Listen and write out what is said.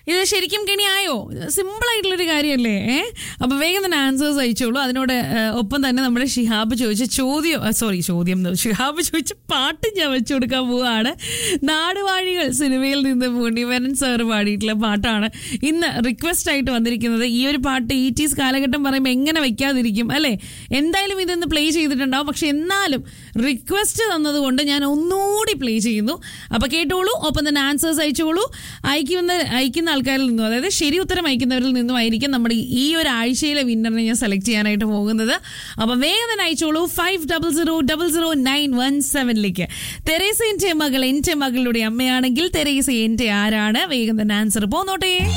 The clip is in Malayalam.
ഇത് ശരിക്കും കെണിയായോ സിമ്പിൾ ആയിട്ടുള്ളൊരു കാര്യമല്ലേ ഏ അപ്പൊ വേഗം തന്നെ ആൻസേഴ്സ് അയച്ചോളൂ അതിനോട് ഏ, ഒപ്പം തന്നെ നമ്മുടെ ഷിഹാബ് ചോദിച്ച ചോദ്യം സോറി ചോദ്യം എന്ന് ഷിഹാബ് ചോദിച്ച പാട്ട് ഞാൻ വെച്ചു കൊടുക്കാൻ പോവുകയാണ് നാടുവാഴികൾ സിനിമയിൽ നിന്ന് മുനിവരൻ സാർ പാടിയിട്ടുള്ള പാട്ടാണ് ഇന്ന് റിക്വസ്റ്റ് ആയിട്ട് വന്നിരിക്കുന്നത് ഈ ഒരു പാട്ട് ഈ ടീസ് കാലഘട്ടം പറയുമ്പോൾ എങ്ങനെ വെക്കാതിരിക്കും അല്ലേ എന്തായാലും ഇതൊന്ന് പ്ലേ ചെയ്തിട്ടുണ്ടാവും പക്ഷെ എന്നാലും റിക്വസ്റ്റ് തന്നതുകൊണ്ട് ഞാൻ ഒന്നുകൂടി പ്ലേ ചെയ്യുന്നു അപ്പൊ കേട്ടോളൂ ഒപ്പം തന്നെ ആൻസേഴ്സ് അയച്ചോളൂ അയക്കുന്ന അയക്കുന്ന ആൾക്കാരിൽ നിന്നും അതായത് ശരി ഉത്തരം അയക്കുന്നവരിൽ നിന്നും ആയിരിക്കും നമ്മുടെ ഈ ഒരു ആഴ്ചയിലെ വിന്നറിനെ ഞാൻ സെലക്ട് ചെയ്യാനായിട്ട് പോകുന്നത് അപ്പൊ വേഗം തന്നെ അയച്ചോളൂ five double zero double zero nine one സെവനിലേക്ക് തെരേസ എന്റെ മകൾ എന്റെ മകളുടെ അമ്മയാണെങ്കിൽ തെരേസ എന്റെ ആരാണ് വേഗം തന്നെ ആൻസർ പോന്നോട്ടെ